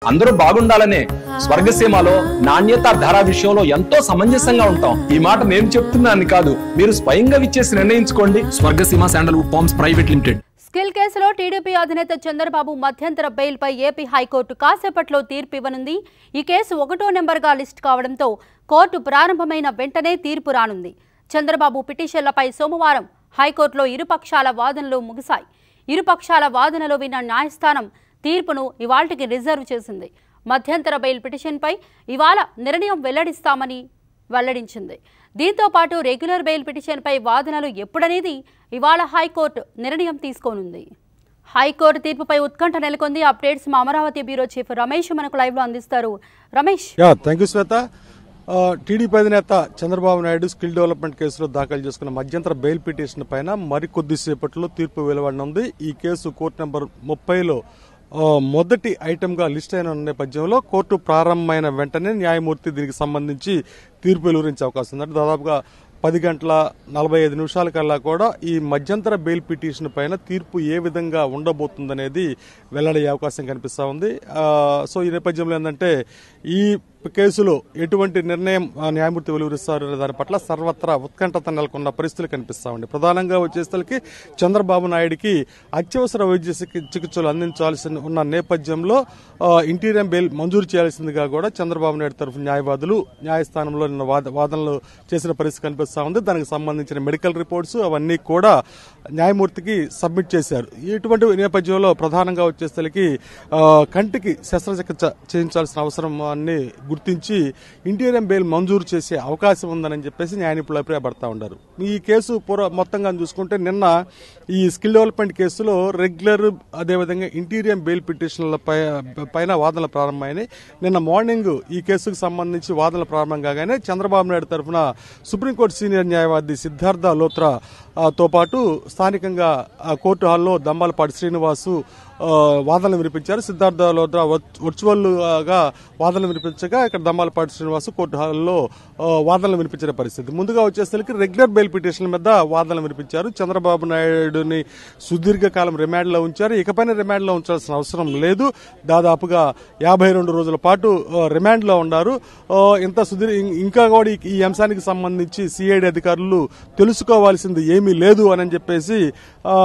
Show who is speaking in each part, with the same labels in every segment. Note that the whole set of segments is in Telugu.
Speaker 1: అందరూ బాగుండాలనే స్వర్గసీమలో నాణ్యత ధర విషయంలో ఎంతో సమంజసంగా ఉంటాం ఈ మాట నేను చెప్తున్నాను కాదు మీరు స్వయంగా విచ్చేసి నిర్ణయించుకోండి Swargaseema sandalwood farms private limited
Speaker 2: skill కేసులో టీడీపీ అధినేత చంద్రబాబు మధ్యంతర బెయిల్పై ఏపీ హైకోర్టు కాసేపట్లో తీర్పు ఇవ్వనుంది ఈ కేసు ఒకటో నెంబర్గా లిస్ట్ కావడంతో కోర్టు ప్రారంభమైన వెంటనే తీర్పు రానుంది చంద్రబాబు పిటిషన్లపై సోమవారం హైకోర్టులో ఇరుపక్షాల వాదనలు ముగిశాయి ఇరుపక్షాల వాదనలు విన్న న్యాయస్థానం తీర్పును ఇవాల్టికి రిజర్వ్ చేసింది మధ్యంతర బెయిల్ పిటిషన్పై ఇవాళ నిర్ణయం వెల్లడిస్తామని వెల్లడించింది దీంతో పాటు రెగ్యులర్ బెయిల్ పిటిషన్పై వాదనలు ఎప్పుడనేది ఇవాళ హైకోర్టు నిర్ణయం తీసుకోనుంది హైకోర్టు తీర్పుపై ఉత్కంఠ నెలకొంది అప్డేట్స్ మా అమరావతి బ్యూరో చీఫ్ రమేష్ మనకు లైవ్ లో అందిస్తారు Ramesh
Speaker 3: yeah thank you Swetha ఆ, టీడీపీ అధినేత చంద్రబాబు నాయుడు స్కిల్ డెవలప్మెంట్ కేసులో దాఖలు చేసుకున్న మధ్యంతర బెయిల్ పిటిషన్ పైన మరికొద్దిసేపట్లో తీర్పు వెలువడనుంది ఈ కేసు కోర్టు నెంబర్ ముప్పైలో ఆ, మొదటి ఐటెంగా లిస్ట్ అయిన నేపథ్యంలో కోర్టు ప్రారంభమైన వెంటనే న్యాయమూర్తి దీనికి సంబంధించి తీర్పు వెలువరించే అవకాశం ఉంది అంటే దాదాపుగా పది గంటల నలభై ఐదు నిమిషాల కల్లా కూడా ఈ మధ్యంతర బెయిల్ పిటిషన్ పైన తీర్పు ఏ విధంగా ఉండబోతుందనేది వెల్లడయ్యే అవకాశం కనిపిస్తా ఉంది ఆ, సో ఈ నేపథ్యంలో ఏంటంటే ఈ కేసులో ఎటువంటి నిర్ణయం ఆ, న్యాయమూర్తి వెలువరిస్తారు అనే దాని పట్ల సర్వత్రా ఉత్కంఠత నెలకొన్న పరిస్థితులు కనిపిస్తా ఉంది ప్రధానంగా వచ్చేసరికి చంద్రబాబు నాయుడికి అత్యవసర వైద్య చికి- చికిత్సలు అందించాల్సి ఉన్న నేపథ్యంలో ఆ, ఇంటీరియం బెయిల్ మంజూరు చేయాల్సిందిగా కూడా చంద్రబాబు నాయుడు తరఫు న్యాయవాదులు న్యాయస్థానంలో నిన్న వాద- వాదనలు చేసిన పరిస్థితి కనిపిస్తా ఉంది దానికి సంబంధించిన మెడికల్ రిపోర్ట్స్ అవన్నీ కూడా న్యాయమూర్తికి సబ్మిట్ చేశారు ఇటువంటి నేపథ్యంలో ప్రధానంగా వచ్చేసరికి ఆ, కంటికి శస్త్రచికిత్స చేయించాల్సిన అవసరాన్ని గుర్తించి ఇంటీరియం బెయిల్ మంజూరు చేసే అవకాశం ఉందని చెప్పేసి న్యాయ నిపుణులు అభిప్రాయపడతా ఉన్నారు ఈ కేసు పూర్వ మొత్తంగా చూసుకుంటే నిన్న ఈ స్కిల్ డెవలప్మెంట్ కేసులో రెగ్యులర్ అదేవిధంగా ఇంటీరియం బెయిల్ పిటిషన్ల పై- పైన వాదనలు ప్రారంభమైనాయి నిన్న మార్నింగ్ ఈ కేసుకు సంబంధించి వాదనలు ప్రారంభం కాగానే చంద్రబాబు నాయుడు తరఫున సుప్రీంకోర్టు సీనియర్ న్యాయవాది సిద్ధార్థ లోత్రా ఆ, తో పాటు స్థానికంగా ఆ, కోర్టు హాల్లో దంబాలపాటి శ్రీనివాసు ఆ, వాదనలు వినిపించారు సిద్ధార్థ లోత్రా వర్చు- వర్చువల్ గా వాదనలు వినిపించగా ఇక్కడ దమ్మాలపాటి శ్రీనివాసు కోర్టు హాల్లో ఆ, వాదనలు వినిపించిన పరిస్థితి ముందుగా వచ్చేసరికి రెగ్యులర్ బెయిల్ పిటిషన్ల మీద వాదనలు వినిపించారు చంద్రబాబు నాయుడుని సుదీర్ఘకాలం రిమాండ్ లో ఉంచారు ఇకపైన రిమాండ్ లో ఉంచాల్సిన అవసరం లేదు దాదాపుగా యాభై రెండు రోజుల పాటు ఆ, రిమాండ్ లో ఉన్నారు ఆ, ఇంత సుదీర్ ఇం- ఇంకా కూడా ఈ- ఈ అంశానికి సంబంధించి సిఐడి అధికారులు తెలుసుకోవాల్సింది ఏమీ లేదు అని చెప్పేసి ఆ,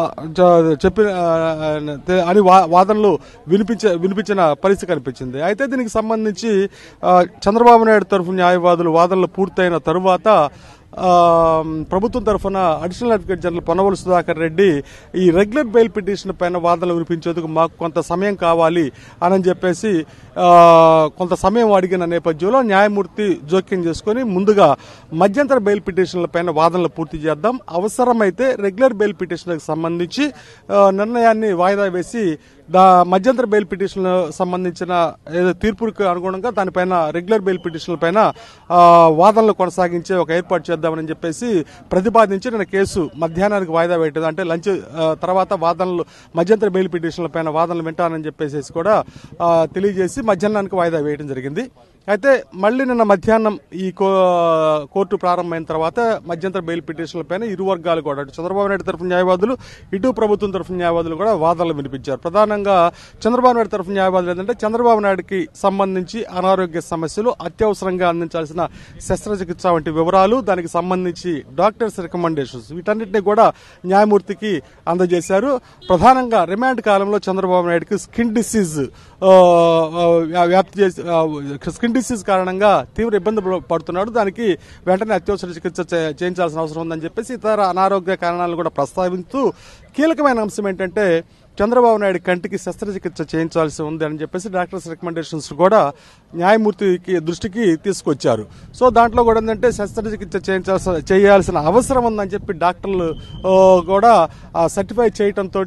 Speaker 3: చ- చెప్పిన ఆ, తె- అని వా- వాదనలు వినిపించ వినిపించిన పరిస్థితి కనిపించింది అయితే దీనికి సంబంధించి ఆ, చంద్రబాబు నాయుడు తరఫు న్యాయవాదులు వాదనలు పూర్తయిన తరువాత ఆ, ప్రభుత్వం తరఫున additional advocate general Ponnavolu Sudhakar Reddy ఈ రెగ్యులర్ బెయిల్ పిటిషన్ పైన వాదనలు వినిపించేందుకు మాకు కొంత సమయం కావాలి అని చెప్పేసి ఆ, కొంత సమయం అడిగిన నేపథ్యంలో న్యాయమూర్తి జోక్యం చేసుకుని ముందుగా మధ్యంతర బెయిల్ పిటిషన్ల పైన వాదనలు పూర్తి చేద్దాం అవసరమైతే రెగ్యులర్ బెయిల్ పిటిషన్లకు సంబంధించి ఆ, నిర్ణయాన్ని వాయిదా వేసి దా మధ్యంతర బెయిల్ పిటిషన్ సంబంధించిన ఏదో తీర్పుకు అనుగుణంగా దానిపైన రెగ్యులర్ బెయిల్ పిటిషన్ల పైన ఆ, వాదనలు కొనసాగించే ఒక ఏర్పాటు చేద్దామని చెప్పేసి ప్రతిపాదించి నిన్న కేసు మధ్యాహ్నానికి వాయిదా వేయటం అంటే లంచ్ ఆ, తర్వాత వాదనలు మధ్యంతర బెయిల్ పిటిషన్ల పైన వాదనలు వింటానని చెప్పేసి కూడా ఆ, తెలియజేసి మధ్యాహ్నానికి వాయిదా వేయడం జరిగింది అయితే మళ్ళీ నిన్న మధ్యాహ్నం ఈ కో- కోర్టు ప్రారంభమైన తర్వాత మధ్యంతర బెయిల్ పిటిషన్ల పైన ఇరు వర్గాలు కూడా అటు చంద్రబాబు నాయుడు తరఫు న్యాయవాదులు ఇటు ప్రభుత్వం తరఫు న్యాయవాదులు కూడా వాదనలు వినిపించారు ప్రధానంగా చంద్రబాబు నాయుడు తరఫు న్యాయవాదులు ఏంటంటే చంద్రబాబు నాయుడుకి సంబంధించి అనారోగ్య సమస్యలు అత్యవసరంగా అందించాల్సిన శస్త్రచికిత్స వంటి వివరాలు దానికి సంబంధించి డాక్టర్స్ రికమెండేషన్స్ వీటన్నిటిని కూడా న్యాయమూర్తికి అందజేశారు ప్రధానంగా రిమాండ్ కాలంలో చంద్రబాబు నాయుడుకి స్కిన్ డిసీజ్ ఆ, ఆ, వ్యాప్తి చేసి ఆ, స్కిన్ డిసీజ్ కారణంగా తీవ్ర ఇబ్బంది పడుతున్నాడు దానికి వెంటనే అత్యవసర చికిత్స చే- చేయించాల్సిన అవసరం ఉందని చెప్పేసి ఇతర అనారోగ్య కారణాలను కూడా ప్రస్తావిస్తూ కీలకమైన అంశం ఏంటంటే చంద్రబాబు నాయుడు కంటికి శస్త్రచికిత్స చేయించాల్సి ఉంది అని చెప్పేసి డాక్టర్స్ రికమెండేషన్స్ కూడా న్యాయమూర్తికి దృష్టికి తీసుకొచ్చారు సో దాంట్లో కూడా ఏంటంటే శస్త్రచికిత్స చేయించాల్సిన చేయాల్సిన అవసరం ఉందని చెప్పి డాక్టర్లు ఆ, కూడా సర్టిఫై చేయటంతో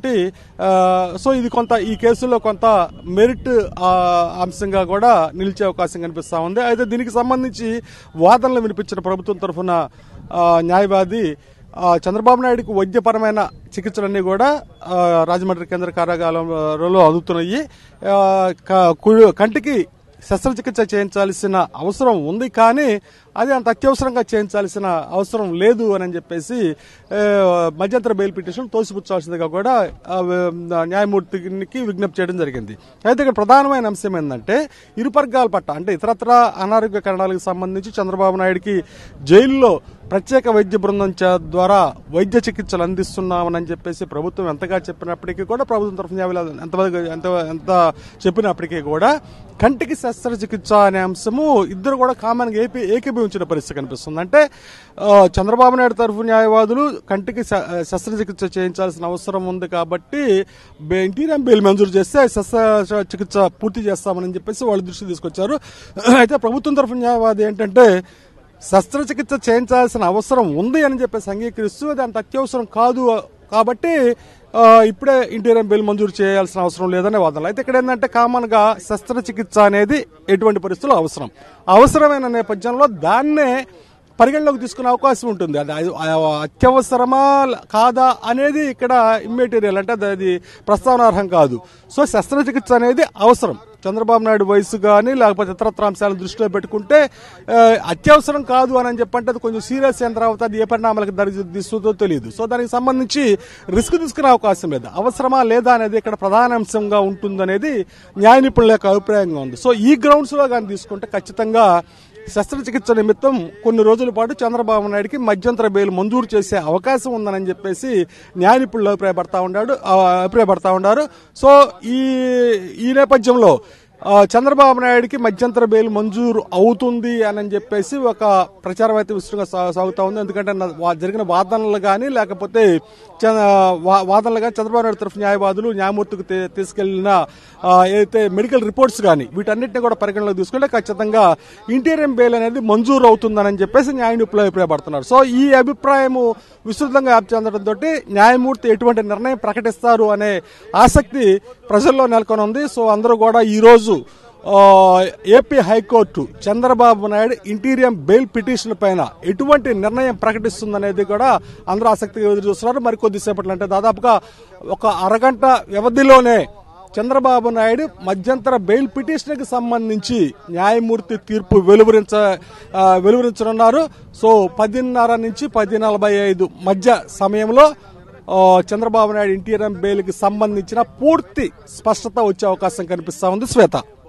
Speaker 3: సో ఇది కొంత ఈ కేసులో కొంత మెరిట్ ఆ, అంశంగా కూడా నిలిచే అవకాశం కనిపిస్తా ఉంది అయితే దీనికి సంబంధించి వాదనలు వినిపించిన ప్రభుత్వం తరఫున ఆ, న్యాయవాది ఆ, చంద్రబాబు నాయుడుకు వైద్యపరమైన చికిత్సలన్నీ కూడా ఆ, రాజమండ్రి కేంద్ర కారాగారంలో అందుతున్నాయి ఆ, క- కు- కంటికి శస్త్రచికిత్స చేయించాల్సిన అవసరం ఉంది కానీ అది అంత అత్యవసరంగా చేయించాల్సిన అవసరం లేదు అని చెప్పేసి ఆ, మధ్యంతర బెయిల్ పిటిషన్ తోసిపుచ్చాల్సిందిగా కూడా ఆ, న్యాయమూర్తికి విజ్ఞప్తి చేయడం జరిగింది అయితే ఇక్కడ ప్రధానమైన అంశం ఏంటంటే ఇరు వర్గాల పట్ల అంటే ఇతరత్ర అనారోగ్య కారణాలకు సంబంధించి చంద్రబాబు నాయుడికి జైల్లో ప్రత్యేక వైద్య బృందం చే- ద్వారా వైద్య చికిత్సలు అందిస్తున్నామని చెప్పేసి ప్రభుత్వం ఎంతగా చెప్పినప్పటికీ కూడా ప్రభుత్వం తరఫున న్యాయవాదులు ఎంత ఎంత ఎంత చెప్పినప్పటికీ కూడా కంటికి శస్త్రచికిత్స అనే అంశము ఇద్దరు కూడా కామన్గా ఏపీ ఏకీభవించిన పరిస్థితి కనిపిస్తుంది అంటే ఆ, చంద్రబాబు నాయుడు తరఫు న్యాయవాదులు కంటికి శ- శస్త్రచికిత్స చేయించాల్సిన అవసరం ఉంది కాబట్టి బే- ఇంటీరియం బెయిల్ మంజూరు చేస్తే శస్త్ర చికిత్స పూర్తి చేస్తామని చెప్పేసి వాళ్ళు దృష్టి తీసుకొచ్చారు అయితే ప్రభుత్వం తరఫు న్యాయవాది ఏంటంటే శస్త్రచికిత్స చేయించాల్సిన అవసరం ఉంది అని చెప్పేసి అంగీకరిస్తూ అది అంత అత్యవసరం కాదు కాబట్టి ఆ, ఇప్పుడే ఇంటీరియం బిల్ మంజూరు చేయాల్సిన అవసరం లేదనే వాదనలు అయితే ఇక్కడ ఏంటంటే కామన్ గా శస్త్రచికిత్స అనేది ఎటువంటి పరిస్థితుల్లో అవసరం అవసరమైన నేపథ్యంలో దాన్నే పరిగణలోకి తీసుకునే అవకాశం ఉంటుంది అది అది అత్యవసరమా కాదా అనేది ఇక్కడ ఇమ్మెటీరియల్ అంటే అది- అది ప్రస్తావనార్హం కాదు సో శస్త్రచికిత్స అనేది అవసరం చంద్రబాబు నాయుడు వయసు కానీ లేకపోతే ఇతరత్ర అంశాలను దృష్టిలో పెట్టుకుంటే ఆ, అత్యవసరం కాదు అని చెప్పంటే అది కొంచెం సీరియస్ అయిన తర్వాత అది ఏ పరిణామాలకు దారి తీస్తుందో తెలియదు సో దానికి సంబంధించి రిస్క్ తీసుకునే అవకాశం లేదు అవసరమా లేదా అనేది ఇక్కడ ప్రధాన అంశంగా ఉంటుందనేది న్యాయ నిపుణుల యొక్క అభిప్రాయంగా ఉంది సో ఈ గ్రౌండ్స్ లో కానీ తీసుకుంటే ఖచ్చితంగా శస్త్రచికిత్స నిమిత్తం కొన్ని రోజుల పాటు చంద్రబాబు నాయుడికి మధ్యంతర బెయిల్ మంజూరు చేసే అవకాశం ఉందని చెప్పేసి న్యాయ నిపుణులు అభిప్రాయపడతా ఉన్నాడు ఆ, అభిప్రాయపడతా ఉన్నారు సో ఈ ఈ నేపథ్యంలో ఆ, చంద్రబాబు నాయుడికి మధ్యంతర బెయిల్ మంజూరు అవుతుంది అని చెప్పేసి ఒక ప్రచారం అయితే విస్తృతంగా సా- సాగుతా ఉంది ఎందుకంటే నా- వా- జరిగిన వాదనలు కానీ లేకపోతే చ- వా- వాదనలు కానీ చంద్రబాబు నాయుడు తరఫు న్యాయవాదులు న్యాయమూర్తికి తీ- తీసుకెళ్లిన ఆ, ఏదైతే మెడికల్ రిపోర్ట్స్ కానీ వీటన్నిటిని కూడా పరిగణలోకి తీసుకుంటే ఖచ్చితంగా ఇంటీరియం బెయిల్ అనేది మంజూరు అవుతుందని చెప్పేసి న్యాయ నిపుణులు అభిప్రాయపడుతున్నారు సో ఈ అభిప్రాయము విస్తృతంగా వ్యాప్తి చెందడంతో న్యాయమూర్తి ఎటువంటి నిర్ణయం ప్రకటిస్తారు అనే ఆసక్తి ప్రజల్లో నెలకొని ఉంది సో అందరూ కూడా ఈ రోజు ఆ, AP high court Chandrababu Naidu interim bail petition పైన ఎటువంటి నిర్ణయం ప్రకటిస్తుందనేది కూడా అందరూ ఆసక్తిగా ఎదురు చూస్తున్నారు మరి కొద్దిసేపట్లో అంటే దాదాపుగా ఒక అరగంట వ్యవధిలోనే చంద్రబాబు నాయుడు మధ్యంతర బెయిల్ పిటిషన్ కి సంబంధించి న్యాయమూర్తి తీర్పు వెలువరించ ఆ, వెలువరించనున్నారు సో పదిన్నర నుంచి పది నలభై ఐదు మధ్య సమయంలో ఆ, చంద్రబాబు నాయుడు ఇంటీరియం బెయిల్ కి సంబంధించిన పూర్తి స్పష్టత వచ్చే అవకాశం కనిపిస్తా ఉంది శ్వేత